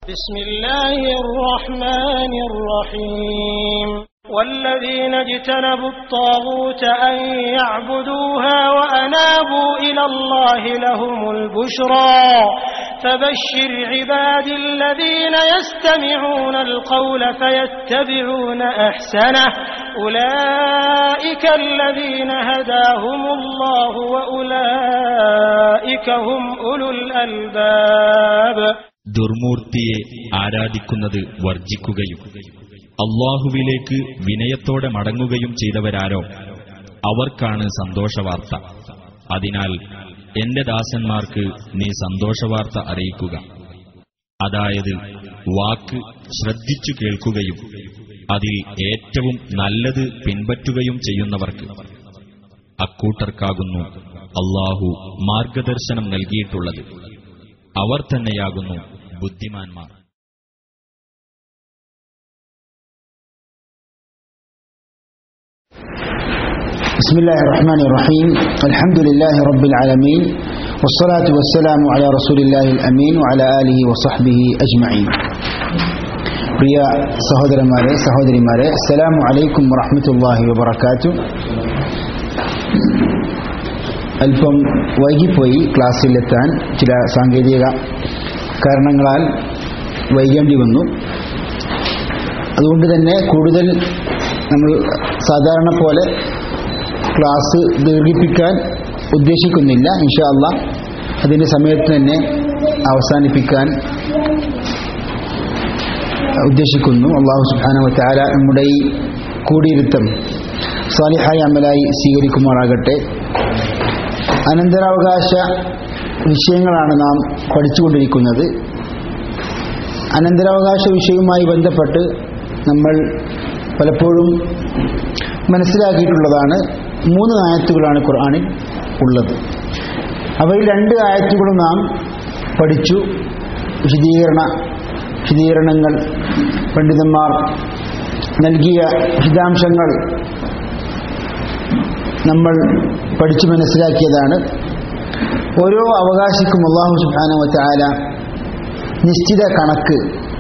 بسم الله الرحمن الرحيم والذين اجتنبوا الطاغوت أن يعبدوها وأنابوا إلى الله لهم البشرى فبشر عباد الذين يستمعون القول فيتبعون أحسنه أولئك الذين هداهم الله وأولئك هم أولو الألباب ദുർമൂർത്തിയെ ആരാധിക്കുന്നത് വർജിക്കുകയും അള്ളാഹുവിലേക്ക് വിനയത്തോടെ മടങ്ങുകയും ചെയ്തവരാരോ അവർക്കാണ് സന്തോഷവാർത്ത അതിനാൽ എന്റെ ദാസന്മാർക്ക് നീ സന്തോഷവാർത്ത അറിയിക്കുക അതായത് വാക്ക് ശ്രദ്ധിച്ചു കേൾക്കുകയും അതിൽ ഏറ്റവും നല്ലത് പിൻപറ്റുകയും ചെയ്യുന്നവർക്ക് അക്കൂട്ടർക്കാകുന്നു അള്ളാഹു മാർഗദർശനം നൽകിയിട്ടുള്ളത് അവർ തന്നെയാകുന്നു ബുദ്ധിമാന്മാർ بسم الله الرحمن الرحيم الحمد لله رب العالمين والصلاة والسلام على رسول الله الأمين وعلى آله وصحبه أجمعين പ്രിയ സഹോദരന്മാരെ സഹോദരിമാരെ അസ്സലാമു അലൈക്കും വറഹ്മത്തുള്ളാഹി വബറകാത്തു അല്പം വൈകിപ്പോയി ക്ലാസ്സിലെത്താൻ ചില സാങ്കേതിക കാരണങ്ങളാൽ വൈകേണ്ടി വന്നു അതുകൊണ്ട് തന്നെ കൂടുതൽ നമ്മൾ സാധാരണ പോലെ ക്ലാസ് ദീർഘിപ്പിക്കാൻ ഉദ്ദേശിക്കുന്നില്ല ഇൻഷാ അല്ല അതിൻ്റെ സമയത്ത് തന്നെ അവസാനിപ്പിക്കാൻ ഉദ്ദേശിക്കുന്നു അള്ളാഹു സുബാന വത്താല നമ്മുടെ ഈ കൂടിയിരുത്തം സാലിഹായ അമലായി സ്വീകരിക്കുമാറാകട്ടെ അനന്തരാവകാശ വിഷയങ്ങളാണ് നാം പഠിച്ചുകൊണ്ടിരിക്കുന്നത് അനന്തരാവകാശ വിഷയവുമായി ബന്ധപ്പെട്ട് നമ്മൾ പലപ്പോഴും മനസ്സിലാക്കിയിട്ടുള്ളതാണ് മൂന്ന് ആയത്തുകളാണ് ഖുർആാനിൽ ഉള്ളത് അവയിൽ രണ്ട് ആയത്തുകളും നാം പഠിച്ചു വിശദീകരണ വിശദീകരണങ്ങൾ പണ്ഡിതന്മാർ നൽകിയ വിശദാംശങ്ങൾ നമ്മൾ പഠിച്ചു മനസ്സിലാക്കിയതാണ് ഓരോ അവകാശിക്കും അള്ളാഹു സുബാന നിശ്ചിത കണക്ക്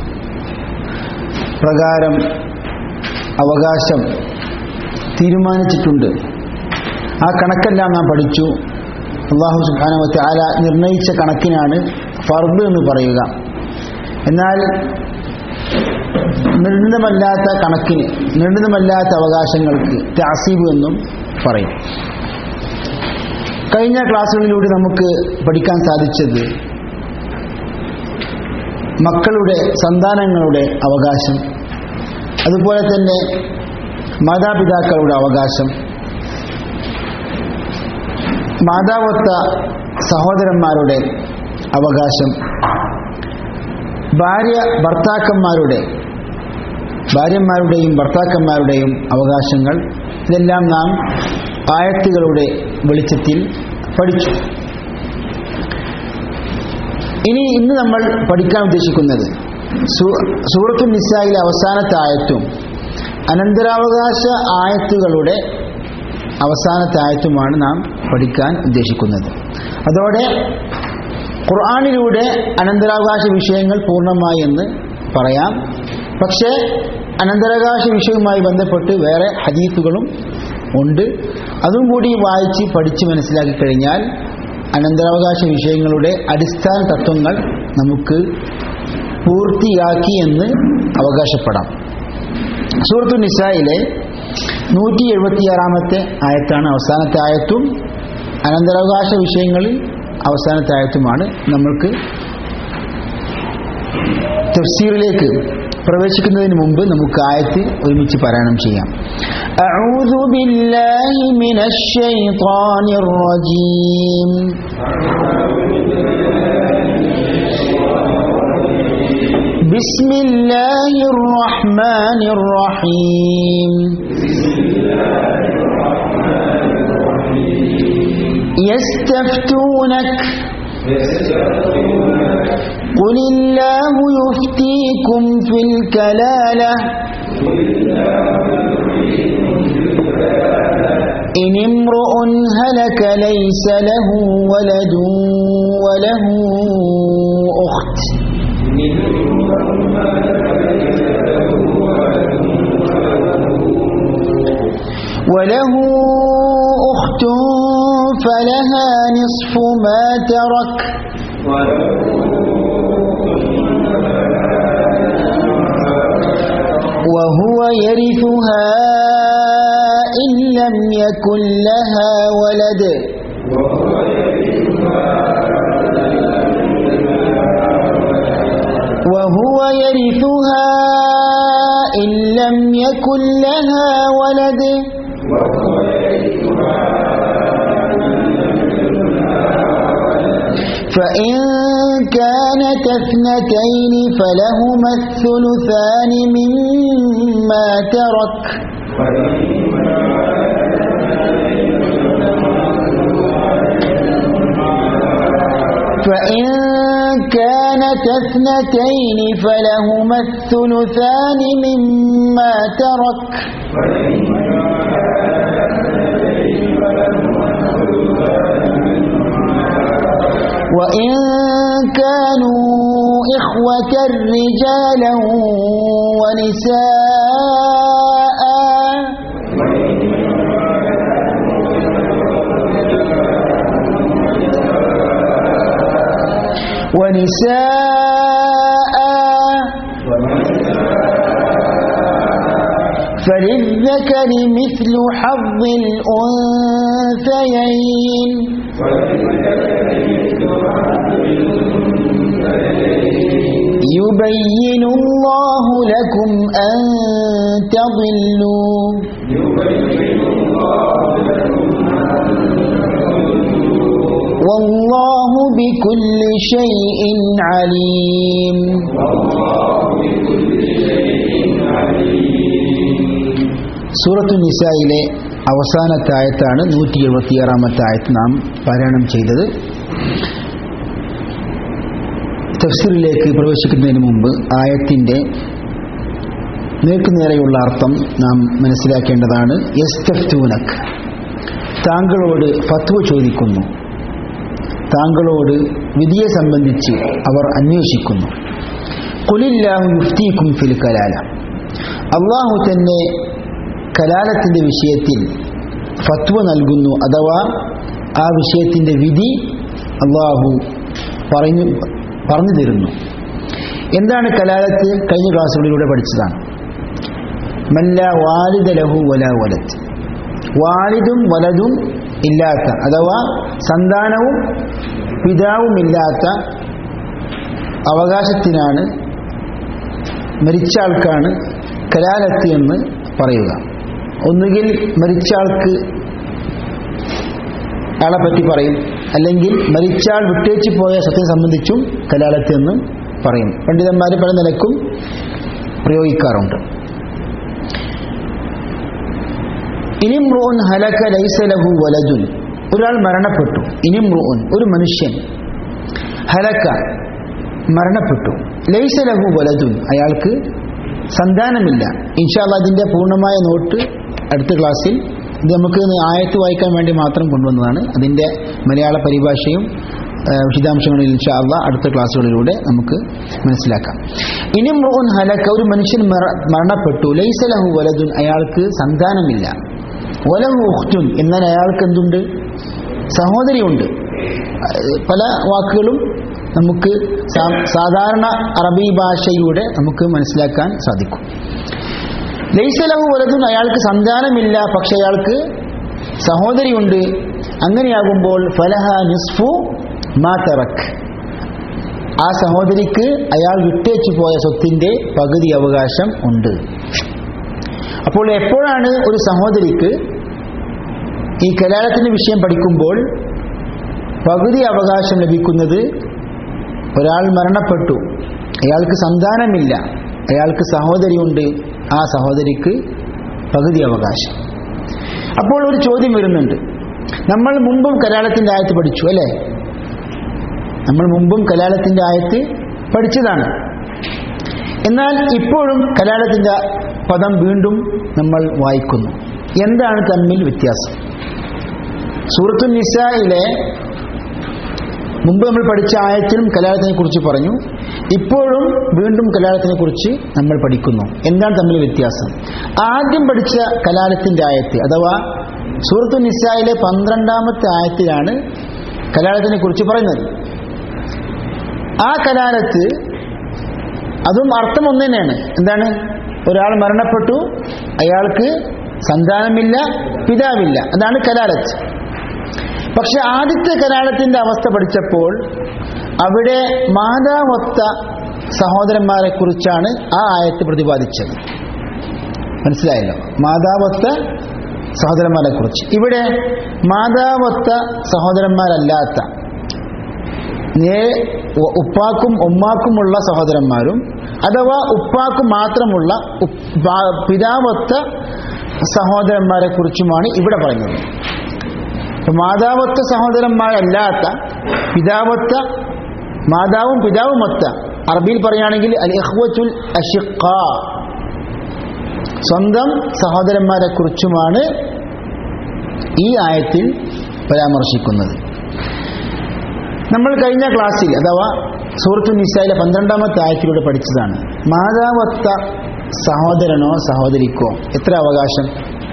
പ്രകാരം അവകാശം തീരുമാനിച്ചിട്ടുണ്ട് ആ കണക്കെല്ലാം നാം പഠിച്ചു അള്ളാഹു സുബാനവത്തെ ആല നിർണയിച്ച കണക്കിനാണ് ഫർദ് എന്ന് പറയുക എന്നാൽ നിർണിതമല്ലാത്ത കണക്കിന് നിർണിതമല്ലാത്ത അവകാശങ്ങൾക്ക് താസീബ് എന്നും പറയും കഴിഞ്ഞ ക്ലാസ്സുകളിലൂടെ നമുക്ക് പഠിക്കാൻ സാധിച്ചത് മക്കളുടെ സന്താനങ്ങളുടെ അവകാശം അതുപോലെ തന്നെ മാതാപിതാക്കളുടെ അവകാശം മാതാവത്ത സഹോദരന്മാരുടെ അവകാശം ഭാര്യ ഭർത്താക്കന്മാരുടെ ഭാര്യന്മാരുടെയും ഭർത്താക്കന്മാരുടെയും അവകാശങ്ങൾ ഇതെല്ലാം നാം ആയത്തുകളുടെ വെളിച്ചത്തിൽ പഠിച്ചു ഇനി ഇന്ന് നമ്മൾ പഠിക്കാൻ ഉദ്ദേശിക്കുന്നത് സൂറത്തു നിസായിലെ അവസാനത്തെ ആയത്തും അനന്തരാവകാശ ആയത്തുകളുടെ അവസാനത്തെ ആയത്തുമാണ് നാം പഠിക്കാൻ ഉദ്ദേശിക്കുന്നത് അതോടെ ഖുർആാനിലൂടെ അനന്തരാവകാശ വിഷയങ്ങൾ പൂർണ്ണമായി എന്ന് പറയാം പക്ഷേ അനന്തരാവകാശ വിഷയവുമായി ബന്ധപ്പെട്ട് വേറെ ഹദീത്തുകളും ഉണ്ട് അതും കൂടി വായിച്ച് പഠിച്ച് മനസ്സിലാക്കി കഴിഞ്ഞാൽ അനന്തരാവകാശ വിഷയങ്ങളുടെ അടിസ്ഥാന തത്വങ്ങൾ നമുക്ക് പൂർത്തിയാക്കി എന്ന് അവകാശപ്പെടാം സൂറത്തു നിസായിലെ നൂറ്റി എഴുപത്തിയാറാമത്തെ ആയത്താണ് അവസാനത്തെ ആയത്തും അനന്തരാവകാശ വിഷയങ്ങളിൽ അവസാനത്തെ ആയത്തുമാണ് നമ്മൾക്ക് തഫ്സീറിലേക്ക് പ്രവേശിക്കുന്നതിന് മുമ്പ് നമുക്ക് ആയത്ത് ഒരുമിച്ച് പാരായണം ചെയ്യാം أعوذ بالله من الشيطان الرجيم بسم الله الرحمن الرحيم يستفتونك قل الله يفتيكم في الكلالة إن امرؤ هلك ليس له ولد وله أخت وله أخت فلها نصف ما ترك وهو يرثها إن لم يكن لها ولد وهو يرثها إن لم يكن لها ولد فإن كانت اثنتين فلهما الثلثان مما ترك فإن كانت اثنتين فلهما الثلثان مما ترك وإن كانوا إخوة رجالا ونساء ونساء فللذكر مثل حظ الأنثيين يبين الله لكم أن تضلوا والله بكل شيء عليم സൂറത്തു നിസായിലെ അവസാനത്തെ ആയത്താണ് നൂറ്റി എഴുപത്തിയാറാമത്തെ ആയത്ത് നാം പാരായണം ചെയ്തത് തഫ്സീറിലേക്ക് പ്രവേശിക്കുന്നതിന് മുമ്പ് ആയത്തിൻ്റെ നേർക്കുനേരെയുള്ള അർത്ഥം നാം മനസ്സിലാക്കേണ്ടതാണ് യസ്തഫ്തൂനക് താങ്കളോട് ഫത്വ ചോദിക്കുന്നു താങ്കളോട് വിധിയെ സംബന്ധിച്ച് അവർ അന്വേഷിക്കുന്നു കുലില്ലാഹു യുഫ്തീക്കും ഫിൽ കലാല അള്ളാഹു തന്നെ കലാലത്തിൻ്റെ വിഷയത്തിൽ ഫത്വ നൽകുന്നു അഥവാ ആ വിഷയത്തിൻ്റെ വിധി അള്ളാഹു പറഞ്ഞു പറഞ്ഞു തരുന്നു എന്താണ് കലാലത്ത് കഴിഞ്ഞ ക്ലാസ്സുകളിലൂടെ പഠിച്ചതാണ് മല്ല വാലിദ ലഹു വല വലത്ത് വാലിദും വലതും ഇല്ലാത്ത അഥവാ സന്താനവും പിതാവുമില്ലാത്ത അവകാശത്തിനാണ് മരിച്ച ആൾക്കാണ് കലാലത്ത് എന്ന് പറയുക ഒന്നുകിൽ മരിച്ച ആൾക്ക് ആളെ പറ്റി പറയും അല്ലെങ്കിൽ മരിച്ചാൾ വിട്ടേച്ച് പോയ സത്യം സംബന്ധിച്ചും കലാലത്ത് എന്ന് പറയും പണ്ഡിതന്മാർ പല നിലക്കും പ്രയോഗിക്കാറുണ്ട് ഇനിമ്രുൻ ഹലക ലൈസലഹു വലതുൻ ഒരാൾ മരണപ്പെട്ടു ഇനിമ്രുൻ ഒരു മനുഷ്യൻ ഹലക്ക മരണപ്പെട്ടു ലൈസലഹു വലതുൻ അയാൾക്ക് സന്താനമില്ല ഇൻഷാല്ല അതിൻ്റെ പൂർണ്ണമായ നോട്ട് അടുത്ത ക്ലാസ്സിൽ ഇത് നമുക്ക് ആയത്ത് വായിക്കാൻ വേണ്ടി മാത്രം കൊണ്ടുവന്നതാണ് അതിൻ്റെ മലയാള പരിഭാഷയും വിശദാംശങ്ങളിൽ ഇൻഷാല്ല അടുത്ത ക്ലാസ്സുകളിലൂടെ നമുക്ക് മനസ്സിലാക്കാം ഇനി മൃഗൻ ഹലക്ക ഒരു മനുഷ്യൻ മരണപ്പെട്ടു ലൈസലഹു വലതുൻ അയാൾക്ക് സന്താനമില്ല വലഹു ഉഖ്തുൻ എന്നാൽ അയാൾക്ക് എന്തുണ്ട് സഹോദരിയുണ്ട് പല വാക്കുകളും നമുക്ക് സാധാരണ അറബി ഭാഷയിലൂടെ നമുക്ക് മനസ്സിലാക്കാൻ സാധിക്കും ലൈസലഹു വലതുൻ അയാൾക്ക് സന്താനമില്ല പക്ഷെ അയാൾക്ക് സഹോദരിയുണ്ട് അങ്ങനെയാകുമ്പോൾ ഫലഹ നിസ്ഫു മാ തറക് ആ സഹോദരിക്ക് അയാൾ വിട്ടേച്ചു പോയ സ്വത്തിന്റെ പകുതി അവകാശം ഉണ്ട് അപ്പോൾ എപ്പോഴാണ് ഒരു സഹോദരിക്ക് ഈ കലാലത്തിന്റെ വിഷയം പഠിക്കുമ്പോൾ പകുതി അവകാശം ലഭിക്കുന്നത് ഒരാൾ മരണപ്പെട്ടു അയാൾക്ക് സന്താനമില്ല അയാൾക്ക് സഹോദരിയുണ്ട് ആ സഹോദരിക്ക് പകുതി അവകാശം അപ്പോൾ ഒരു ചോദ്യം വരുന്നുണ്ട് നമ്മൾ മുമ്പും കലാലത്തിന്റെ ആയത്ത് പഠിച്ചു അല്ലേ നമ്മൾ മുമ്പും കലാലത്തിന്റെ ആയത്ത് പഠിച്ചതാണ് എന്നാൽ ഇപ്പോഴും കലാലത്തിന്റെ പദം വീണ്ടും നമ്മൾ വായിക്കുന്നു എന്താണ് തമ്മിൽ വ്യത്യാസം സൂറത്തു നിസായിലെ മുമ്പ് നമ്മൾ പഠിച്ച ആയത്തിലും കലാലത്തിനെ കുറിച്ച് പറഞ്ഞു ഇപ്പോഴും വീണ്ടും കലാലത്തിനെ കുറിച്ച് നമ്മൾ പഠിക്കുന്നു എന്താണ് തമ്മിൽ വ്യത്യാസം ആദ്യം പഠിച്ച കലാലത്തിന്റെ ആയത്ത് അഥവാ സൂറത്തു നിസായിലെ പന്ത്രണ്ടാമത്തെ ആയത്തിലാണ് കലാലത്തിനെ കുറിച്ച് പറയുന്നത് ആ കലാലത്ത് അതും അർത്ഥം ഒന്ന് തന്നെയാണ് എന്താണ് ഒരാൾ മരണപ്പെട്ടു അയാൾക്ക് സന്താനമില്ല പിതാവില്ല അതാണ് കലാലത്ത് പക്ഷെ ആദ്യത്തെ കലാലത്തിന്റെ അവസ്ഥ പഠിച്ചപ്പോൾ അവിടെ മാതാവൊത്ത സഹോദരന്മാരെ കുറിച്ചാണ് ആ ആയത്ത് പ്രതിപാദിച്ചത് മനസ്സിലായല്ലോ മാതാവൊത്ത സഹോദരന്മാരെ കുറിച്ച് ഇവിടെ മാതാവൊത്ത സഹോദരന്മാരല്ലാത്ത നേ ഉപ്പാക്കും ഉമ്മാക്കുമുള്ള സഹോദരന്മാരും അഥവാ ഉപ്പാക്ക് മാത്രമുള്ള ഉപ്പ- പിതാവൊത്ത സഹോദരന്മാരെ കുറിച്ചുമാണ് ഇവിടെ പറയുന്നത് അപ്പൊ മാതാവൊത്ത സഹോദരന്മാരല്ലാത്ത പിതാവൊത്ത മാതാവും പിതാവുമൊത്ത അറബിയിൽ പറയുകയാണെങ്കിൽ അൽ ഇഖ്വത്തുൽ അഷിഖ സ്വന്തം സഹോദരന്മാരെ കുറിച്ചുമാണ് ഈ ആയത്തിൽ പരാമർശിക്കുന്നത് നമ്മൾ കഴിഞ്ഞ ക്ലാസ്സിൽ അഥവാ സൂറത്തു നിസായിലെ പന്ത്രണ്ടാമത്തെ ആയത്തിലൂടെ പഠിച്ചതാണ് മാതാവത്ത സഹോദരനോ സഹോദരിക്കോ എത്ര അവകാശം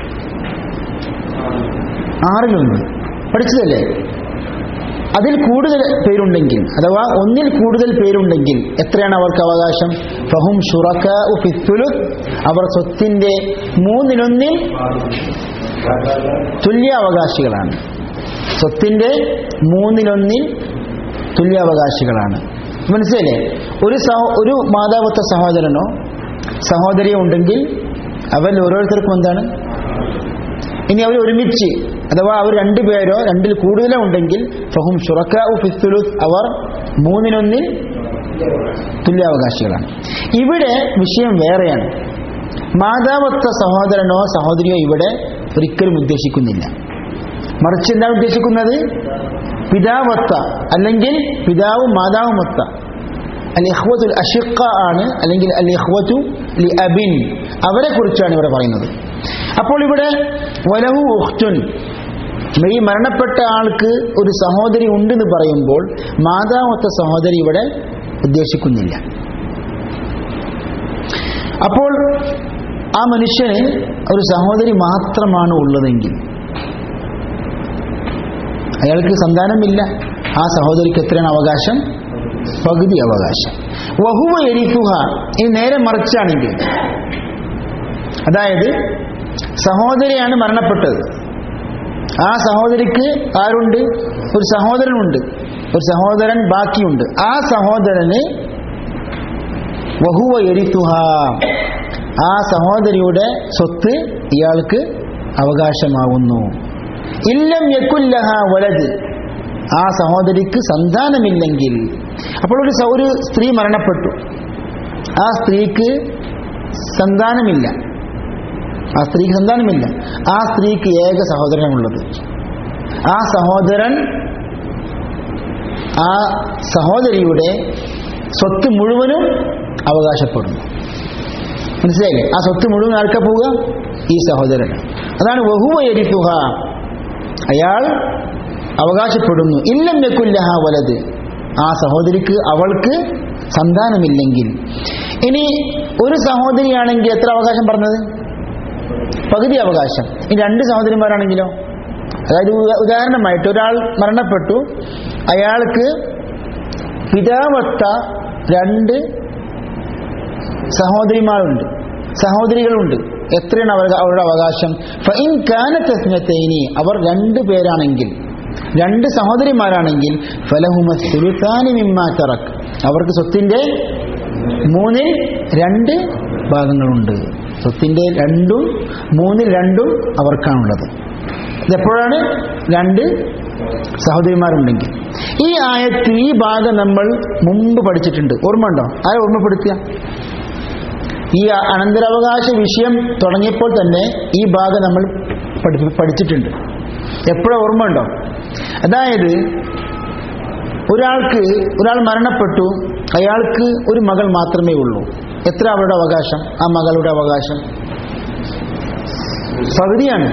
ആറിലൊന്ന് പഠിച്ചതല്ലേ അതിൽ കൂടുതൽ പേരുണ്ടെങ്കിൽ അഥവാ ഒന്നിൽ കൂടുതൽ പേരുണ്ടെങ്കിൽ എത്രയാണ് അവർക്ക് അവകാശം ഫഹും ഷുറക്ക അവർ സ്വത്തിന്റെ മൂന്നിലൊന്നിൽ തുല്യാവകാശികളാണ് സ്വത്തിന്റെ മൂന്നിലൊന്നിൽ തുല്യാവകാശികളാണ് മനസ്സിലല്ലേ ഒരു സഹോ ഒരു മാതാവത്ത സഹോദരനോ സഹോദരിയോ ഉണ്ടെങ്കിൽ അവരിൽ ഓരോരുത്തർക്കും എന്താണ് ഇനി അവർ ഒരുമിച്ച് അഥവാ അവർ രണ്ടുപേരോ രണ്ടിൽ കൂടുതലോ ഉണ്ടെങ്കിൽ ഫഹും ഷുറക്കാവു ഫിസ്തുലുസ് അവർ മൂന്നിനൊന്നിൽ തുല്യാവകാശികളാണ് ഇവിടെ വിഷയം വേറെയാണ് മാതാവത്ത സഹോദരനോ സഹോദരിയോ ഇവിടെ ഒരിക്കലും ഉദ്ദേശിക്കുന്നില്ല മറിച്ച് എന്താണ് ഉദ്ദേശിക്കുന്നത് പിതാവത്ത അല്ലെങ്കിൽ പിതാവും മാതാവുമൊത്ത അൽ ഇഖ്വത്തുൽ അഷിഖ ആണ് അല്ലെങ്കിൽ അൽ ഇഖ്വത്തു ലി അബിൻ അവരെ കുറിച്ചാണ് ഇവിടെ പറയുന്നത് അപ്പോൾ ഇവിടെ വലഹു ഉഖ്തുൻ ഈ മരണപ്പെട്ട ആൾക്ക് ഒരു സഹോദരി ഉണ്ടെന്ന് പറയുമ്പോൾ മാതാവത്ത സഹോദരി ഇവിടെ ഉദ്ദേശിക്കുന്നില്ല അപ്പോൾ ആ മനുഷ്യന് ഒരു സഹോദരി മാത്രമാണ് ഉള്ളതെങ്കിൽ അയാൾക്ക് സന്താനമില്ല ആ സഹോദരിക്ക് എത്രയാണ് അവകാശം പകുതി അവകാശം വഹുവ എരിക്കുക ഈ നേരെ മറിച്ചാണെങ്കിൽ അതായത് സഹോദരിയാണ് മരണപ്പെട്ടത് ആ സഹോദരിക്ക് ആരുണ്ട് ഒരു സഹോദരനുണ്ട് ഒരു സഹോദരൻ ബാക്കിയുണ്ട് ആ സഹോദരന് വഹുവ എരിത്തുഹ ആ സഹോദരിയുടെ സ്വത്ത് ഇയാൾക്ക് അവകാശമാവുന്നു ഇല്ലം യക്കുല്ലഹ വലത് ആ സഹോദരിക്ക് സന്താനമില്ലെങ്കിൽ അപ്പോൾ ഒരു സ- ഒരു സ്ത്രീ മരണപ്പെട്ടു ആ സ്ത്രീക്ക് സന്താനമില്ല ആ സ്ത്രീക്ക് സന്താനമില്ല ആ സ്ത്രീക്ക് ഏക സഹോദരനുള്ളത് ആ സഹോദരൻ ആ സഹോദരിയുടെ സ്വത്ത് മുഴുവനും അവകാശപ്പെടുന്നു മനസ്സിലായില്ലേ ആ സ്വത്ത് മുഴുവൻ ആർക്കാ പോവുക ഈ സഹോദരൻ അതാണ് വഹുവ എരിക്കുക അയാൾ അവകാശപ്പെടുന്നു ഇല്ലം വെക്കുല്ലഹ വലത് ആ സഹോദരിക്ക് അവൾക്ക് സന്താനമില്ലെങ്കിൽ ഇനി ഒരു സഹോദരിയാണെങ്കിൽ എത്ര അവകാശം പറഞ്ഞത് പകുതി അവകാശം ഇനി രണ്ട് സഹോദരിമാരാണെങ്കിലോ അതായത് ഉദാ- ഉദാഹരണമായിട്ട് ഒരാൾ മരണപ്പെട്ടു അയാൾക്ക് പിതാവത്ത രണ്ട് സഹോദരിമാരുണ്ട് സഹോദരികളുണ്ട് എത്രയാണ് അവരുടെ അവരുടെ അവകാശം ഫഇൻ കാനത്ത് ഇസ്നത്തൈനി അവർ രണ്ട് പേരാണെങ്കിൽ രണ്ട് സഹോദരിമാരാണെങ്കിൽ ഫലഹുമ സുലുത്താനി മിമ്മാ തറക് അവർക്ക് സ്വത്തിന്റെ മൂന്നിൽ രണ്ട് ഭാഗങ്ങളുണ്ട് സ്വത്തിന്റെ രണ്ടും മൂന്നിൽ രണ്ടും അവർക്കാണുള്ളത് ഇതെപ്പോഴാണ് രണ്ട് സഹോദരിമാരുണ്ടെങ്കിൽ ഈ ആയത്ത് ഈ ഭാഗം നമ്മൾ മുമ്പ് പഠിച്ചിട്ടുണ്ട് ഓർമ്മ ഉണ്ടോ ആരെ ഓർമ്മപ്പെടുത്തിയ ഈ അനന്തരാവകാശ വിഷയം തുടങ്ങിയപ്പോൾ തന്നെ ഈ ഭാഗം നമ്മൾ പഠി- പഠിച്ചിട്ടുണ്ട് എപ്പോഴും ഓർമ്മ ഉണ്ടോ അതായത് ഒരാൾക്ക് ഒരാൾ മരണപ്പെട്ടു അയാൾക്ക് ഒരു മകൾ മാത്രമേ ഉള്ളൂ എത്ര അവരുടെ അവകാശം ആ മകളുടെ അവകാശം പകുതിയാണ്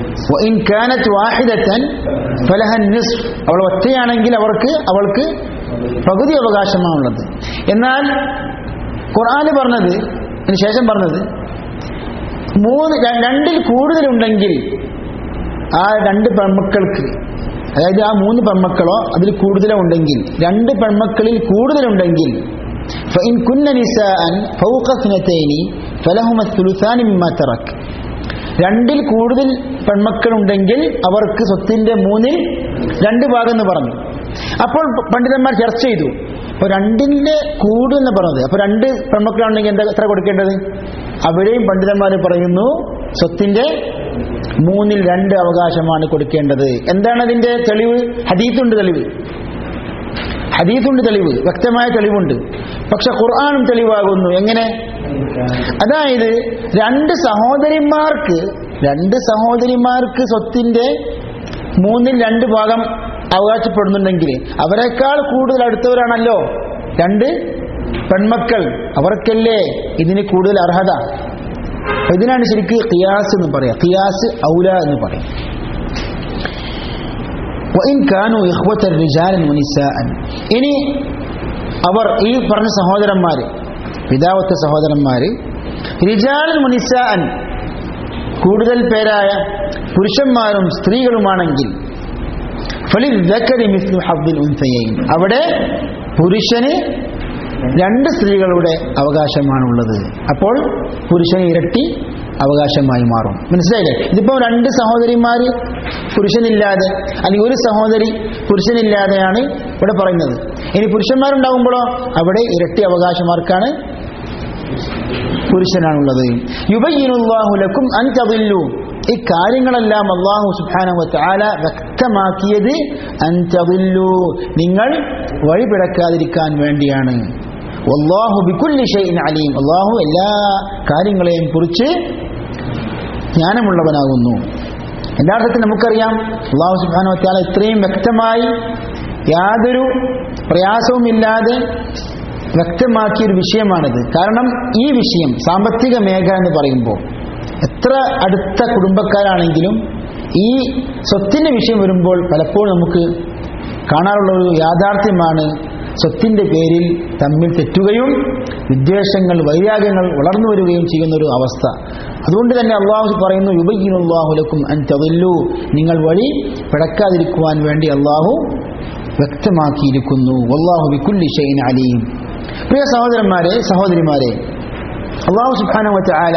വഇൻ കാനത്ത് വാഹിദത്തൻ ഫലഹ നിസ്ഫ് അവൾ ഒറ്റയാണെങ്കിൽ അവർക്ക് അവൾക്ക് പകുതി അവകാശമാണുള്ളത് എന്നാൽ ഖുർആന് പറഞ്ഞത് അതിന് ശേഷം പറഞ്ഞത് മൂന്ന് ര- രണ്ടിൽ കൂടുതലുണ്ടെങ്കിൽ ആ രണ്ട് പെൺമക്കൾക്ക് അതായത് ആ മൂന്ന് പെൺമക്കളോ അതിൽ കൂടുതലോ ഉണ്ടെങ്കിൽ രണ്ട് പെൺമക്കളിൽ കൂടുതലുണ്ടെങ്കിൽ فإن كن نساء فوق اثنتين فلهما الثلثان مما ترك രണ്ടിൽ കൂടുതൽ പെൺമക്കളുണ്ടെങ്കിൽ അവർക്ക് സ്വത്തിന്റെ മൂന്നിൽ രണ്ട് ഭാഗം എന്ന് പറഞ്ഞു അപ്പോൾ പണ്ഡിതന്മാർ ചർച്ച ചെയ്തു അപ്പൊ രണ്ടിന്റെ കൂടുതൽ എന്ന് പറഞ്ഞത് അപ്പൊ രണ്ട് പെൺമക്കളാണെങ്കിൽ എന്താ എത്ര കൊടുക്കേണ്ടത് അവിടെയും പണ്ഡിതന്മാർ പറയുന്നു സ്വത്തിന്റെ മൂന്നിൽ രണ്ട് അവകാശമാണ് കൊടുക്കേണ്ടത് എന്താണ് അതിന്റെ തെളിവ് ഹദീത്തുണ്ട് തെളിവ് ഹദീത്തുണ്ട് തെളിവ് വ്യക്തമായ തെളിവുണ്ട് പക്ഷെ ഖുർആാനും തെളിവാകുന്നു എങ്ങനെ അതായത് രണ്ട് സഹോദരിമാർക്ക് രണ്ട് സഹോദരിമാർക്ക് സ്വത്തിന്റെ മൂന്നിൽ രണ്ട് ഭാഗം അവകാശപ്പെടുന്നുണ്ടെങ്കിൽ അവരെക്കാൾ കൂടുതൽ അടുത്തവരാണല്ലോ രണ്ട് പെൺമക്കൾ അവർക്കല്ലേ ഇതിന് കൂടുതൽ അർഹത അപ്പൊ ഇതിനാണ് ശരിക്ക് ഖിയാസ് എന്ന് പറയാം ഖിയാസ് ഔല എന്ന് പറയും وإن كانوا إخوة رجالا ونساء ഇനി അവർ ഈ പറഞ്ഞ സഹോദരന്മാര് പിതാവത്തെ സഹോദരന്മാര് റിജാലൻ മുനിസാൻ കൂടുതൽ പേരായ പുരുഷന്മാരും സ്ത്രീകളുമാണെങ്കിൽ ഫലിദ്ദക്കരി മിസ്ലു ഹബ്ദിൽ ഉൻസയൈൻ അവിടെ പുരുഷന് രണ്ട് സ്ത്രീകളുടെ അവകാശമാണുള്ളത് അപ്പോൾ പുരുഷന് ഇരട്ടി അവകാശമായി മാറും മനസ്സിലായില്ലേ ഇതിപ്പോ രണ്ട് സഹോദരിമാര് പുരുഷനില്ലാതെ അല്ലെങ്കിൽ ഒരു സഹോദരി പുരുഷനില്ലാതെയാണ് ഇവിടെ പറയുന്നത് ഇനി പുരുഷന്മാരുണ്ടാകുമ്പോഴോ അവിടെ ഇരട്ടി അവകാശമാർക്കാണ് പുരുഷനാണുള്ളത് യുബയ്യിനുല്ലാഹുലക്കും അൻതവില്ലു ഈ കാര്യങ്ങളെല്ലാം അള്ളാഹു സുബ്ഹാനഹു വതആല വ്യക്തമാക്കിയത് അൻതവില്ലു നിങ്ങൾ വഴിപിടക്കാതിരിക്കാൻ വേണ്ടിയാണ് വല്ലാഹു ബികുല്ലി ഷൈഇൻ അലീം അള്ളാഹു എല്ലാ കാര്യങ്ങളെയും കുറിച്ച് ജ്ഞാനമുള്ളവനാകുന്നു യഥാർത്ഥത്തിൽ നമുക്കറിയാം അള്ളാഹു സുബ്ഹാനഹു വതആല ഇത്രയും വ്യക്തമായി യാതൊരു പ്രയാസവുമില്ലാതെ വ്യക്തമാക്കിയൊരു വിഷയമാണിത് കാരണം ഈ വിഷയം സാമ്പത്തിക മേഖല എന്ന് പറയുമ്പോൾ എത്ര അടുത്ത കുടുംബക്കാരാണെങ്കിലും ഈ സ്വത്തിന്റെ വിഷയം വരുമ്പോൾ പലപ്പോഴും നമുക്ക് കാണാറുള്ള ഒരു യാഥാർത്ഥ്യമാണ് സ്വത്തിന്റെ പേരിൽ തമ്മിൽ തെറ്റുകയും വിദ്വേഷങ്ങൾ വൈരാഗ്യങ്ങൾ വളർന്നു വരികയും ചെയ്യുന്ന ഒരു അവസ്ഥ അതുകൊണ്ട് തന്നെ അള്ളാഹു പറയുന്നു യുബയ്യുല്ലാഹുലക്കും അൻ തവല്ലു നിങ്ങൾ വഴി പിടക്കാതിരിക്കുവാൻ വേണ്ടി അള്ളാഹു വ്യക്തമാക്കിയിരിക്കുന്നു വല്ലാഹു ബിക്കുല്ലി ഷൈൻ അലീം പ്രിയ സഹോദരന്മാരെ സഹോദരിമാരെ അള്ളാഹു സുബാനവറ്റ ആല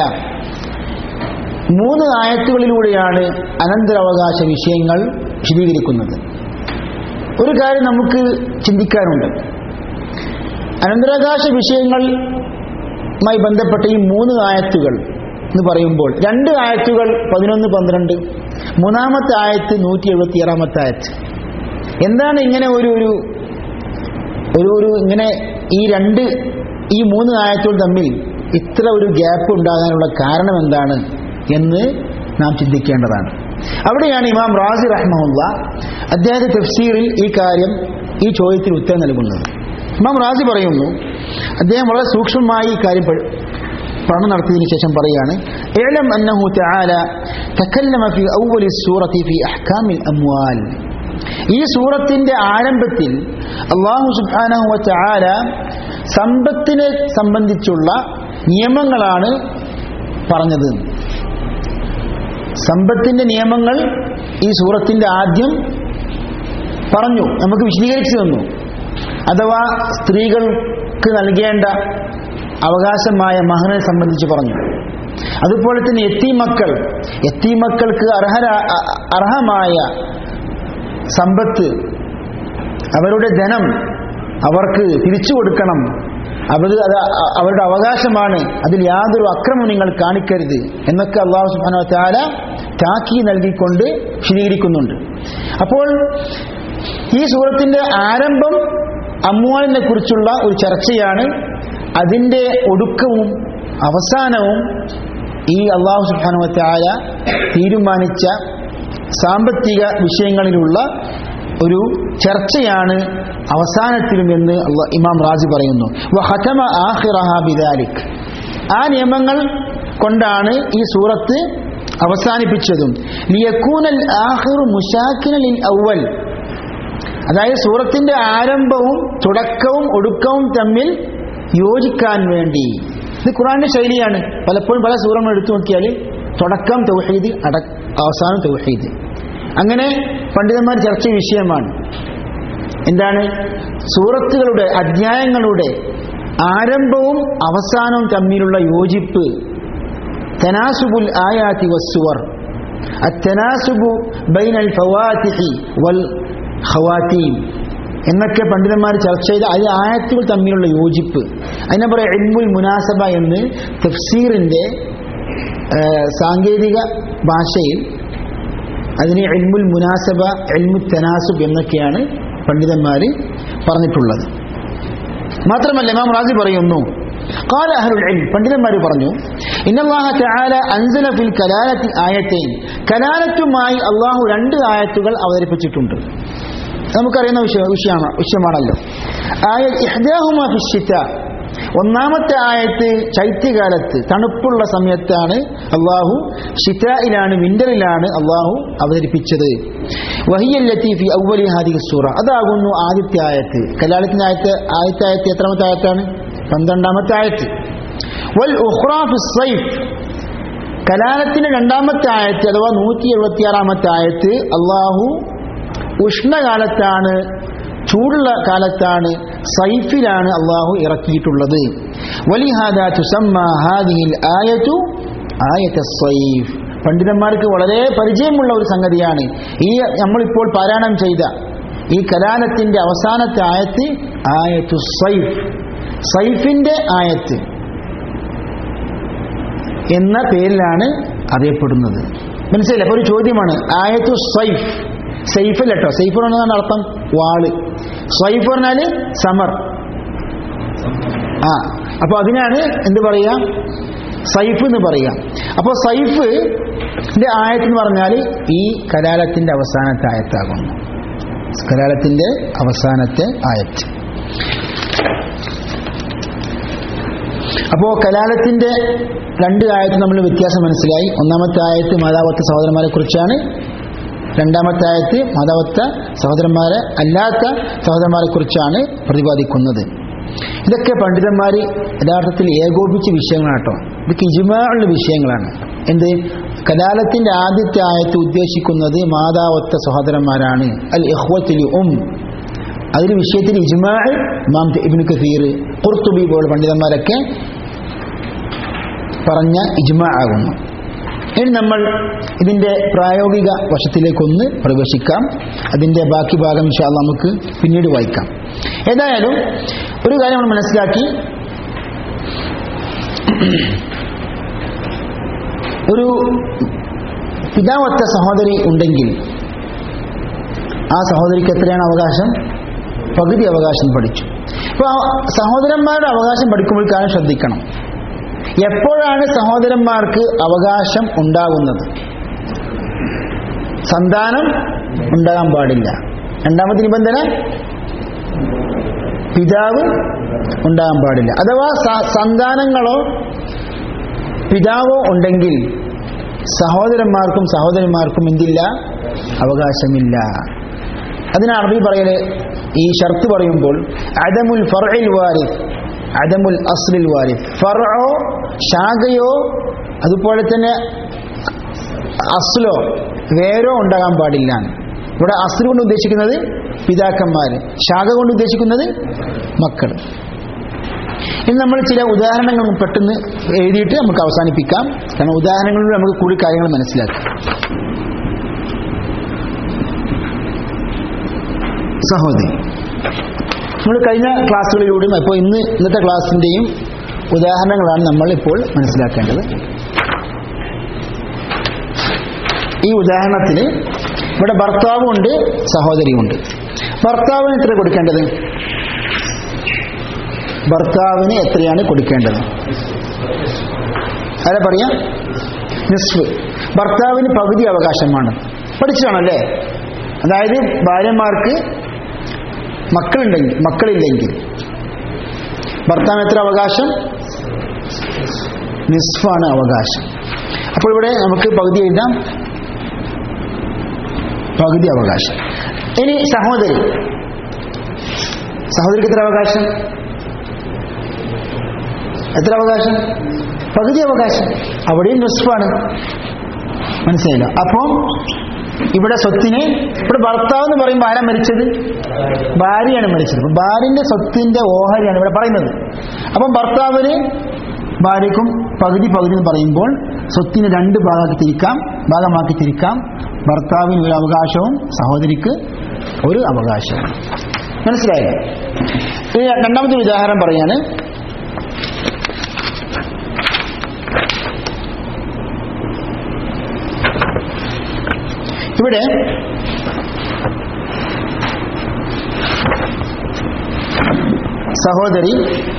മൂന്ന് ആയത്തുകളിലൂടെയാണ് അനന്തരാവകാശ വിഷയങ്ങൾ വിശദീകരിക്കുന്നത് ഒരു കാര്യം നമുക്ക് ചിന്തിക്കാനുണ്ട് അനന്തരാവകാശ വിഷയങ്ങളുമായി ബന്ധപ്പെട്ട ഈ മൂന്ന് ആയത്തുകൾ എന്ന് പറയുമ്പോൾ രണ്ട് ആയത്തുകൾ പതിനൊന്ന് പന്ത്രണ്ട് മൂന്നാമത്തെ ആയത്ത് നൂറ്റി എഴുപത്തി ആറാമത്തെ ആയത്ത് എന്താണ് ഇങ്ങനെ ഒരു ഒരു ഒരു ഒരു ഇങ്ങനെ ഈ രണ്ട് ഈ മൂന്ന് ആയത്തുകൾ തമ്മിൽ ഇത്ര ഒരു ഗ്യാപ്പ് ഉണ്ടാകാനുള്ള കാരണം എന്താണ് എന്ന് നാം ചിന്തിക്കേണ്ടതാണ് അവിടെയാണ് ഇമാം റാസി റഹ്മുള്ള അദ്ദേഹത്തെ തഫ്സീറിൽ ഈ കാര്യം ഈ ചോദ്യത്തിന് ഉത്തരം നൽകുന്നത് ഇമാം റാസി പറയുന്നു അദ്ദേഹം വളരെ സൂക്ഷ്മമായി ഈ കാര്യം പഠി- പഠനം നടത്തിയതിനു ശേഷം പറയാണ് ഏലം അന്നഹു തആല തകല്ലമ ഫി അവ്വലി സൂറത്തി ഫി അഹ്കാമിൽ അംവാൽ ഈ സൂറത്തിന്റെ ആരംഭത്തിൽ അള്ളാഹു സുബ്ഹാനഹു വതആല സമ്പത്തിനെ സംബന്ധിച്ചുള്ള നിയമങ്ങളാണ് പറഞ്ഞത് സമ്പത്തിന്റെ നിയമങ്ങൾ ഈ സൂറത്തിന്റെ ആദ്യം പറഞ്ഞു നമുക്ക് വിശദീകരിച്ചു തന്നു അഥവാ സ്ത്രീകൾക്ക് നൽകേണ്ട അവകാശമായ മഹനെ സംബന്ധിച്ച് പറഞ്ഞു അതുപോലെ തന്നെ എത്തീമക്കൾ എത്തീമക്കൾക്ക് അർഹര അ- അർഹമായ സമ്പത്ത് അവരുടെ ധനം അവർക്ക് തിരിച്ചു കൊടുക്കണം അവർ അത് അ- അവരുടെ അവകാശമാണ് അതിൽ യാതൊരു അക്രമം നിങ്ങൾ കാണിക്കരുത് എന്നൊക്കെ അള്ളാഹു സുബ്ഹാനഹു വതആല താക്കി നൽകിക്കൊണ്ട് വിശദീകരിക്കുന്നുണ്ട് അപ്പോൾ ഈ സൂറത്തിന്റെ ആരംഭം അമ്മുവാലിനെ കുറിച്ചുള്ള ഒരു ചർച്ചയാണ് അതിന്റെ ഒടുക്കവും അവസാനവും ഈ അള്ളാഹു സുബ്ഹാനഹു വതആല തീരുമാനിച്ച സാമ്പത്തിക വിഷയങ്ങളിലുള്ള ഒരു ചർച്ചയാണ് അവസാനത്തിലും എന്ന് അള്ളാ- ഇമാം റാസി പറയുന്നു വഖതമ ആഖിറഹ ബിദാലിക് ആ നിയമങ്ങൾ കൊണ്ടാണ് ഈ സൂറത്ത് അവസാനിപ്പിച്ചതും ലിയക്കൂനൽ ആഖിറു മുശാക്കിന ലിൽ അവൽ അതായത് സൂറത്തിന്റെ ആരംഭവും തുടക്കവും ഒടുക്കവും തമ്മിൽ യോജിക്കാൻ വേണ്ടി ഇത് ഖുറാന്റെ ശൈലിയാണ് പലപ്പോഴും പല സൂറങ്ങൾ എടുത്തു നോക്കിയാൽ തുടക്കം തൗഹീദ് അട അവസാനം തൗഹീദ് അങ്ങനെ പണ്ഡിതന്മാർ ചർച്ച വിഷയമാണ് എന്താണ് സൂറത്തുകളുടെ അധ്യായങ്ങളുടെ ആരംഭവും അവസാനവും തമ്മിലുള്ള യോജിപ്പ് തനാസുബുൽ ആയാത്തി വസ്സുവർ التناسب بين الفواتح والخواتيم എന്നൊക്കെ പണ്ഡിതന്മാർ ചർച്ച ചെയ്ത അത് ആയത്തുകൾ തമ്മിലുള്ള യോജിപ്പ് അതിനെ പറയാം എൽമുൽ മുനാസബ എന്ന് തഫ്സീറിന്റെ സാങ്കേതിക ഭാഷയിൽ അതിന് എൽമുൽ മുനാസബ എൽമു തനാസുബ് എന്നൊക്കെയാണ് പണ്ഡിതന്മാർ പറഞ്ഞിട്ടുള്ളത് മാത്രമല്ല ഇമാം റാസി പറയുന്നു قال أهل العلم പണ്ഡിതന്മാർ പറഞ്ഞു إن الله تعالى أنزل في الكلالة آيتين കലാലത്തുമായി അള്ളാഹു രണ്ട് ആയത്തുകൾ അവതരിപ്പിച്ചിട്ടുണ്ട് നമുക്കറിയുന്ന വിഷയ വിഷയമാണ് വിഷയമാണല്ലോ ആയ ഇഹ്ദാഹുമ ഫിഷിത്ത ഒന്നാമത്തെ ആയത്ത് ശൈത്യകാലത്ത് തണുപ്പുള്ള സമയത്താണ് അള്ളാഹു ഷിറ്റയിലാണ് വിന്ററിലാണ് അള്ളാഹു അവതരിപ്പിച്ചത് വഹിയല്ലത്തി ഫി ഔവലി ഹാദിക സൂറ അതാകുന്നു ആദ്യത്തെ ആയത്ത് കലാലത്തിന്റെ ആയത്ത് ആദ്യത്തെ ആയത്ത് എത്രാമത്തെ ആയത്താണ് പന്ത്രണ്ടാമത്തെ ആയത്ത് വൽ ഉഖ്റാ ഫി സൈഫ് കലാലത്തിന്റെ രണ്ടാമത്തെ ആയത്ത് അഥവാ നൂറ്റി എഴുപത്തിയാറാമത്തെ ആയത്ത് അള്ളാഹു ഉഷ്ണകാലത്താണ് ചൂടുള്ള കാലത്താണ് സൈഫിലാണ് അള്ളാഹു ഇറക്കിയിട്ടുള്ളത് വലിഹാദ തുസമ്മ ഹാദിഹിൽ ആയത്തു ആയത്ത സൈഫ് പണ്ഡിതന്മാർക്ക് വളരെ പരിചയമുള്ള ഒരു സംഗതിയാണ് ഈ നമ്മളിപ്പോൾ പാരായണം ചെയ്ത ഈ കലാലത്തിന്റെ അവസാനത്തെ ആയത്ത് ആയത്തു സൈഫ് സൈഫിന്റെ ആയത്ത് എന്ന പേരിലാണ് അറിയപ്പെടുന്നത് മനസ്സിലായില്ല അപ്പൊ ഒരു ചോദ്യമാണ് ആയത്തു സൈഫ് സൈഫ് കേട്ടോ സൈഫ് എന്നതാണ് അർത്ഥം വാള് സൈഫ് പറഞ്ഞാല് സമർ ആ അപ്പൊ അതിനാണ് എന്ത് പറയാ സൈഫ് എന്ന് പറയാം അപ്പോൾ സൈഫ് ആയത്ത് എന്ന് പറഞ്ഞാൽ ഈ കലാലത്തിന്റെ അവസാനത്തെ ആയത്താകുന്നു കലാലത്തിന്റെ അവസാനത്തെ ആയത്ത് അപ്പോ കലാലത്തിന്റെ രണ്ട് ആയത്ത് നമ്മൾ വ്യത്യാസം മനസ്സിലായി ഒന്നാമത്തെ ആയത്ത് മാതാവത്ത സഹോദരന്മാരെ കുറിച്ചാണ് രണ്ടാമത്തെ ആയത്ത് മാതാവത്ത സഹോദരന്മാരെ അല്ലാത്ത സഹോദരന്മാരെ കുറിച്ചാണ് പ്രതിപാദിക്കുന്നത് ഇതൊക്കെ പണ്ഡിതന്മാർ യഥാർത്ഥത്തിൽ ഏകോപിച്ച വിഷയങ്ങളാട്ടോ ഇതൊക്കെ ഇജുമാനുള്ള വിഷയങ്ങളാണ് എന്ത് കലാലത്തിന്റെ ആദ്യത്തെ ആയത്ത് ഉദ്ദേശിക്കുന്നത് മാതാവത്ത സഹോദരന്മാരാണ് അൽ ഇഹ്വത്തുലി ഉം അതിന് വിഷയത്തിൽ ഇജ്മാ ഇമാം ഇബ്നു കസീർ ഖുർത്തുബി പോലുള്ള പണ്ഡിതന്മാരൊക്കെ പറഞ്ഞ ഇജ്മാ ആകുന്നു ഇനി നമ്മൾ ഇതിന്റെ പ്രായോഗിക വശത്തിലേക്കൊന്ന് പ്രവേശിക്കാം അതിന്റെ ബാക്കി ഭാഗം ഇൻഷാല്ല നമുക്ക് പിന്നീട് വായിക്കാം ഏതായാലും ഒരു കാര്യം നമ്മൾ മനസ്സിലാക്കി ഒരു പിതാവത്ത സഹോദരി ഉണ്ടെങ്കിൽ ആ സഹോദരിക്ക് എത്രയാണ് അവകാശം പകുതി അവകാശം പഠിച്ചു അപ്പോൾ ആ സഹോദരന്മാരുടെ അവകാശം പഠിക്കുമ്പോൾ കാര്യം ശ്രദ്ധിക്കണം എപ്പോഴാണ് സഹോദരന്മാർക്ക് അവകാശം ഉണ്ടാകുന്നത് സന്താനം ഉണ്ടാകാൻ പാടില്ല രണ്ടാമത്തെ നിബന്ധന പിതാവ് ഉണ്ടാകാൻ പാടില്ല അഥവാ സ- സന്താനങ്ങളോ പിതാവോ ഉണ്ടെങ്കിൽ സഹോദരന്മാർക്കും സഹോദരിമാർക്കും എന്തില്ല അവകാശമില്ല അതിന് അറബി പറയല് ഈ ഷർത്ത് പറയുമ്പോൾ അദമുൽ ഫർഇൽ വാരിഫ് അദമുൽ അസ്ലിൽ വാരിഫ് ഫർഅോ ശാഖയോ അതുപോലെ തന്നെ അസ്ലോ വേരോ ഉണ്ടാകാൻ പാടില്ല ഇവിടെ അസ്ല് കൊണ്ട് ഉദ്ദേശിക്കുന്നത് പിതാക്കന്മാർ ശാഖ കൊണ്ട് ഉദ്ദേശിക്കുന്നത് മക്കൾ ഇനി നമ്മൾ ചില ഉദാഹരണങ്ങൾ പെട്ടെന്ന് എഴുതിയിട്ട് നമുക്ക് അവസാനിപ്പിക്കാം കാരണം ഉദാഹരണങ്ങളിലൂടെ നമുക്ക് കൂടുതൽ കാര്യങ്ങൾ മനസ്സിലാക്കാം സഹോദരി നമ്മൾ കഴിഞ്ഞ ക്ലാസ്സുകളിലൂടെയും ഇപ്പോൾ ഇന്ന് ഇന്നത്തെ ക്ലാസ്സിൻ്റെയും ഉദാഹരണങ്ങളാണ് നമ്മൾ ഇപ്പോൾ മനസ്സിലാക്കേണ്ടത് ഈ ഉദാഹരണത്തിന് ഇവിടെ ഭർത്താവുമുണ്ട് സഹോദരിയുമുണ്ട് ഭർത്താവിന് എത്ര കൊടുക്കേണ്ടത് ഭർത്താവിന് എത്രയാണ് കൊടുക്കേണ്ടത് ആരാ പറയാ നിസ്ഫ് ഭർത്താവിന് പകുതി അവകാശമാണ് പഠിച്ചതാണല്ലേ അതായത് ഭാര്യമാർക്ക് മക്കളുണ്ടെങ്കിൽ മക്കളില്ലെങ്കിൽ ഭർത്താവിന് എത്ര അവകാശം നിസ്ഫാണ് അവകാശം അപ്പോൾ ഇവിടെ നമുക്ക് പകുതി എഴുതാം പകുതി അവകാശം ഇനി സഹോദരി സഹോദരിക്ക് എത്ര അവകാശം എത്ര അവകാശം പകുതി അവകാശം അവിടെയും നിസ്ഫാണ് മനസ്സിലായില്ല അപ്പം ഇവിടെ സ്വത്തിനെ ഇവിടെ ഭർത്താവ് എന്ന് പറയുമ്പോൾ ആരാ മരിച്ചത് ഭാര്യയാണ് മരിച്ചത് അപ്പൊ ഭാര്യന്റെ സ്വത്തിന്റെ ഓഹരിയാണ് ഇവിടെ പറയുന്നത് അപ്പം ഭർത്താവിന് ഭാര്യക്കും പകുതി പകുതി എന്ന് പറയുമ്പോൾ സ്വത്തിന് രണ്ട് ഭാഗമാക്കി തിരിക്കാം ഭാഗമാക്കി തിരിക്കാം ഭർത്താവിന് ഒരു അവകാശവും സഹോദരിക്ക് ഒരു അവകാശവും മനസ്സിലായില്ലേ ഇനി രണ്ടാമത്തെ ഒരു ഉദാഹരണം പറയാണ് ഇവിടെ സഹോദരി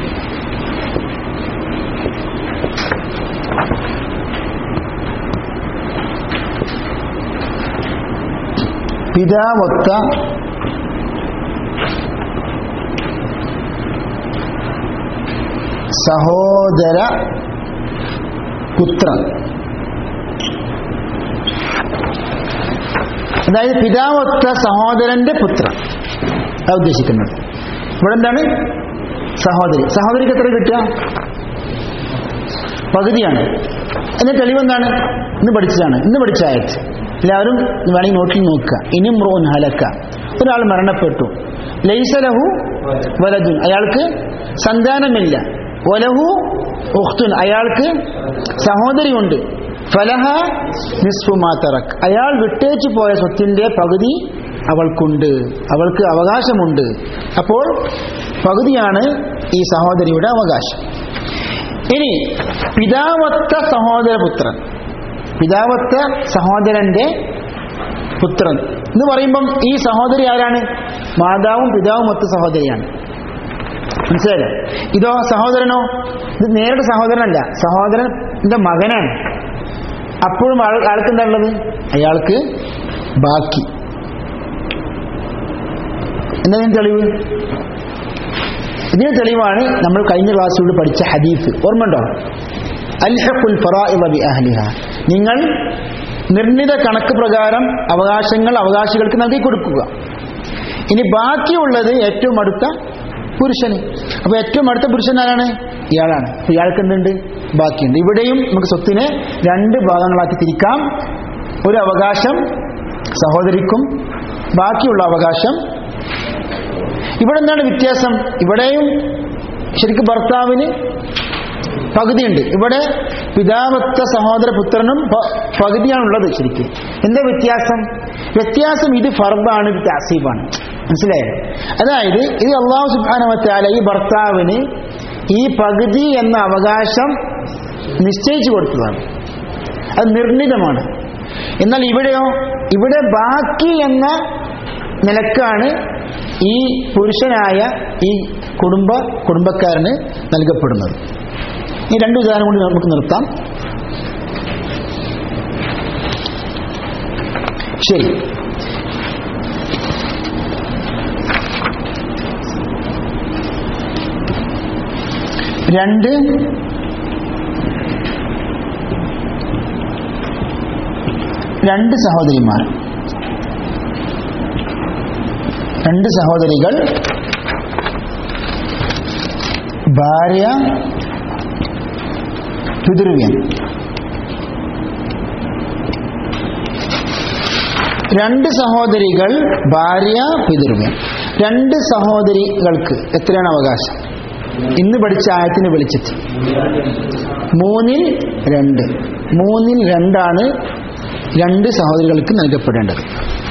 പിതാവൊത്ത സഹോദര പുത്രൻ അതായത് പിതാവൊത്ത സഹോദരന്റെ പുത്രൻ അതാ ഉദ്ദേശിക്കുന്നത് ഇവിടെ എന്താണ് സഹോദരി സഹോദരിക്ക് എത്ര കിട്ടുക പകുതിയാണ് അതിന്റെ തെളിവെന്താണ് ഇന്ന് പഠിച്ചതാണ് ഇന്ന് പഠിച്ച ആയത് എല്ലാവരും വേണമെങ്കിൽ നോട്ടിൽ നോക്കുക ഇനിയും റോൻ ഹലക്ക ഒരാൾ മരണപ്പെട്ടു ലൈസലഹു വലതുൻ അയാൾക്ക് സന്താനമില്ല വലഹു ഉഖ്തുൻ അയാൾക്ക് സഹോദരിയുണ്ട് ഫലഹ നിസ്ഫു മാതറക് അയാൾ വിട്ടേച്ചു പോയ സ്വത്തിന്റെ പകുതി അവൾക്കുണ്ട് അവൾക്ക് അവകാശമുണ്ട് അപ്പോൾ പകുതിയാണ് ഈ സഹോദരിയുടെ അവകാശം ഇനി പിതാവത്ത സഹോദരപുത്രൻ പിതാവത്ത സഹോദരന്റെ പുത്രൻ എന്ന് പറയുമ്പം ഈ സഹോദരി ആരാണ് മാതാവും പിതാവും ഒത്ത സഹോദരിയാണ് മനസ്സിലായില്ലേ ഇതോ സഹോദരനോ ഇത് നേരിട്ട് സഹോദരനല്ല സഹോദരന്റെ മകനാണ് അപ്പോഴും ആൾ ആൾക്ക് എന്താ ഉള്ളത് അയാൾക്ക് ബാക്കി എന്താ ഇതിന് തെളിവ് ഇതിന് തെളിവാണ് നമ്മൾ കഴിഞ്ഞ ക്ലാസ്സിലൂടെ പഠിച്ച ഹദീഫ് ഓർമ്മയുണ്ടോ അൽഹഖുൽ ഫറാഇദ ബി അഹ്ലിഹ നിങ്ങൾ നിർണിത കണക്ക് പ്രകാരം അവകാശങ്ങൾ അവകാശികൾക്ക് നൽകി കൊടുക്കുക ഇനി ബാക്കിയുള്ളത് ഏറ്റവും അടുത്ത പുരുഷന് അപ്പൊ ഏറ്റവും അടുത്ത പുരുഷൻ ആരാണ് ഇയാളാണ് അപ്പൊ ഇയാൾക്ക് എന്തുണ്ട് ബാക്കിയുണ്ട് ഇവിടെയും നമുക്ക് സ്വത്തിനെ രണ്ട് ഭാഗങ്ങളാക്കി തിരിക്കാം ഒരു അവകാശം സഹോദരിക്കും ബാക്കിയുള്ള അവകാശം ഇവിടെ എന്താണ് വ്യത്യാസം ഇവിടെയും ശരിക്കും ഭർത്താവിന് പകുതിയുണ്ട് ഇവിടെ പിതാവത്ത സഹോദര പുത്രനും പ- പകുതിയാണുള്ളത് ശരിക്കും എന്താ വ്യത്യാസം വ്യത്യാസം ഇത് ഫർദാണ് ഇത് താസീബാണ് മനസ്സിലായോ അതായത് ഇത് അള്ളാഹു സുബാനവത്താല ഈ ഭർത്താവിന് ഈ പകുതി എന്ന അവകാശം നിശ്ചയിച്ചു കൊടുത്തതാണ് അത് നിർണിതമാണ് എന്നാൽ ഇവിടെയോ ഇവിടെ ബാക്കി എന്ന നിലക്കാണ് ഈ പുരുഷനായ ഈ കുടുംബ കുടുംബക്കാരന് നൽകപ്പെടുന്നത് ഈ രണ്ട് ഉദാഹരണം കൊണ്ട് നമുക്ക് നിർത്താം ശരി രണ്ട് രണ്ട് സഹോദരിമാർ രണ്ട് സഹോദരികൾ ഭാര്യ പിതൃവ്യൻ രണ്ട് സഹോദരികൾ ഭാര്യ പിതൃവ്യൻ രണ്ട് സഹോദരികൾക്ക് എത്രയാണ് അവകാശം ഇന്ന് പഠിച്ച ആയത്തിന് വിളിച്ചിട്ട് മൂന്നിൽ രണ്ട് മൂന്നിൽ രണ്ടാണ് രണ്ട് സഹോദരികൾക്ക് നൽകപ്പെടേണ്ടത്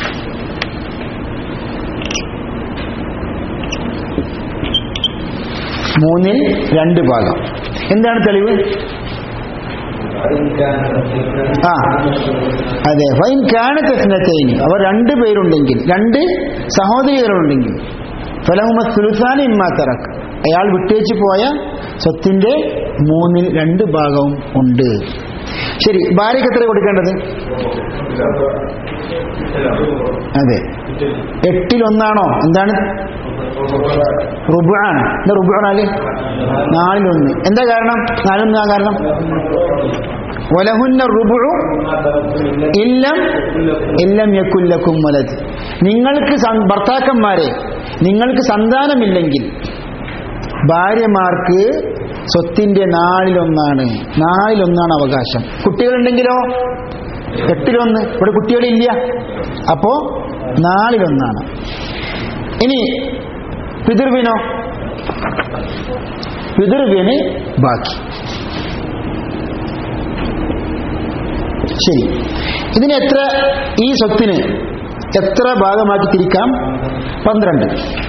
മൂന്നിൽ രണ്ട് ഭാഗം എന്താണ് തെളിവ് ആ അതെ ഫൈൻ കാനത്തൈനി അവർ രണ്ട് പേരുണ്ടെങ്കിൽ രണ്ട് സഹോദരികളുണ്ടെങ്കിൽ ഫലഹുമ സുലുസാനി ഇമ്മാത്തറക്ക് അയാൾ വിട്ടേച്ച് പോയ സ്വത്തിന്റെ മൂന്നിൽ രണ്ട് ഭാഗവും ഉണ്ട് ശരി ഭാര്യയ്ക്ക് എത്ര കൊടുക്കേണ്ടത് അതെ എട്ടിലൊന്നാണോ എന്താണ് റുബാണ് എന്താ റുബാണാല് നാലിലൊന്ന് എന്താ കാരണം നാലിലൊന്ന് ആ കാരണം വലഹുന്ന റുബുഉ ഇല്ലം ഇല്ലം യക്കുല്ലക്കും വലത് നിങ്ങൾക്ക് സൻ- ഭർത്താക്കന്മാരെ നിങ്ങൾക്ക് സന്താനമില്ലെങ്കിൽ ഭാര്യമാർക്ക് സ്വത്തിന്റെ നാലിലൊന്നാണ് നാലിലൊന്നാണ് അവകാശം കുട്ടികളുണ്ടെങ്കിലോ എട്ടിലൊന്ന് ഇവിടെ കുട്ടികളില്ല അപ്പോ നാലിലൊന്നാണ് ഇനി പിതൃവിനോ പിതൃവിന് ബാക്കി ശരി ഇതിന് എത്ര ഈ സ്വത്തിന് എത്ര ഭാഗമാക്കി തിരിക്കാം പന്ത്രണ്ട്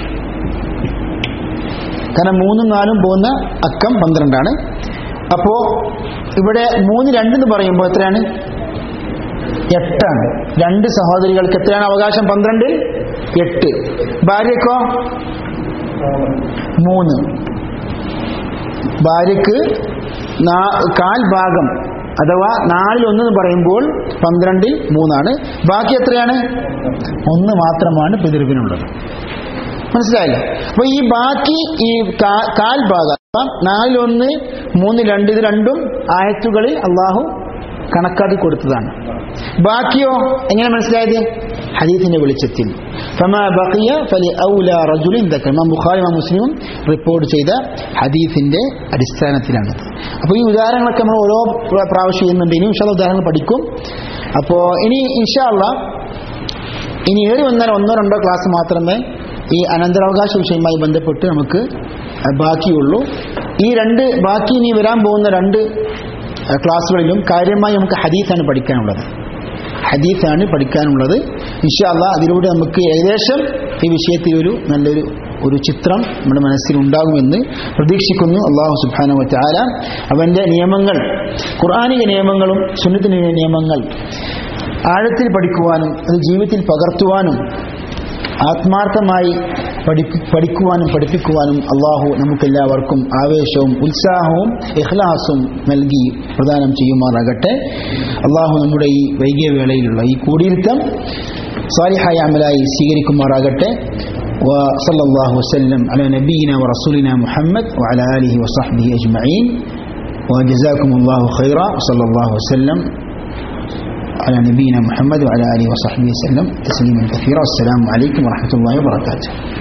കാരണം മൂന്നും നാലും പോകുന്ന അക്കം പന്ത്രണ്ടാണ് അപ്പോ ഇവിടെ മൂന്ന് രണ്ടെന്ന് പറയുമ്പോൾ എത്രയാണ് എട്ടാണ് രണ്ട് സഹോദരികൾക്ക് എത്രയാണ് അവകാശം പന്ത്രണ്ടിൽ എട്ട് ഭാര്യക്കോ മൂന്ന് ഭാര്യക്ക് നാ- കാൽ ഭാഗം അഥവാ നാലിൽ ഒന്ന് എന്ന് പറയുമ്പോൾ പന്ത്രണ്ടിൽ മൂന്നാണ് ബാക്കി എത്രയാണ് ഒന്ന് മാത്രമാണ് പിതൃവിനുള്ളത് മനസ്സിലായില്ലേ അപ്പൊ ഈ ബാക്കി ഈ കാ- കാൽ ഭാഗം അഥവാ നാലിലൊന്ന് മൂന്ന് രണ്ട് ഇത് രണ്ടും ആയത്തുകളിൽ അള്ളാഹു കണക്കാക്കി കൊടുത്തതാണ് ബാക്കിയോ എങ്ങനെ മനസ്സിലായത് ഹദീസിന്റെ വെളിച്ചത്തിൽ ഫമാ ബഖിയ ഫലി ഔല റജുലിൻ ദക്കർ ഇമാം ബുഖാരി ഇമാം മുസ്ലിമും റിപ്പോർട്ട് ചെയ്ത ഹദീസിന്റെ അടിസ്ഥാനത്തിലാണ് അപ്പോൾ ഈ ഉദാഹരണങ്ങളൊക്കെ നമ്മൾ ഓരോ പ്ര- പ്രാവശ്യം ചെയ്യുന്നുണ്ട് ഇനി ഇൻഷാല്ല ഉദാഹരണങ്ങൾ പഠിക്കും അപ്പോൾ ഇനി ഇൻഷാല്ല ഇനി ഏറി വന്നാൽ ഒന്നോ രണ്ടോ ക്ലാസ് മാത്രമേ ഈ അനന്തരാവകാശ വിഷയവുമായി ബന്ധപ്പെട്ട് നമുക്ക് ബാക്കിയുള്ളൂ ഈ രണ്ട് ബാക്കി ഇനി വരാൻ പോകുന്ന രണ്ട് അഹ് ക്ലാസ്സുകളിലും കാര്യമായി നമുക്ക് ഹദീസാണ് പഠിക്കാനുള്ളത് ഹദീസാണ് പഠിക്കാനുള്ളത് ഇൻഷാല്ല അതിലൂടെ നമുക്ക് ഏകദേശം ഈ വിഷയത്തിൽ ഒരു നല്ലൊരു ഒരു ചിത്രം നമ്മുടെ മനസ്സിൽ ഉണ്ടാകുമെന്ന് പ്രതീക്ഷിക്കുന്നു അള്ളാഹു സുബാന വറ്റാല അവന്റെ നിയമങ്ങൾ ഖുർആാനിക നിയമങ്ങളും സുന്നത്തിൻ്റെ നിയമങ്ങൾ ആഴത്തിൽ പഠിക്കുവാനും അത് ജീവിതത്തിൽ പകർത്തുവാനും ആത്മാർത്ഥമായി പഠിപ്പി പഠിക്കുവാനും പഠിപ്പിക്കുവാനും അള്ളാഹു നമുക്കെല്ലാവർക്കും ആവേശവും ഉത്സാഹവും ഇഖ്ലാസും നൽകി പ്രദാനം ചെയ്യുമാറാകട്ടെ അള്ളാഹു നമ്മുടെ ഈ വൈകിയ വേളയിലുള്ള ഈ കൂടിയിരുത്തം സാലിഹായ അമലായി സ്വീകരിക്കുമാറാകട്ടെ وصلى الله وسلم على نبينا ورسولنا محمد وعلى آله وصحبه أجمعين وجزاكم الله خيرا وصلى الله وسلم على نبينا محمد وعلى آله وصحبه وسلم تسليما كثيرا والسلام عليكم ورحمة الله وبركاته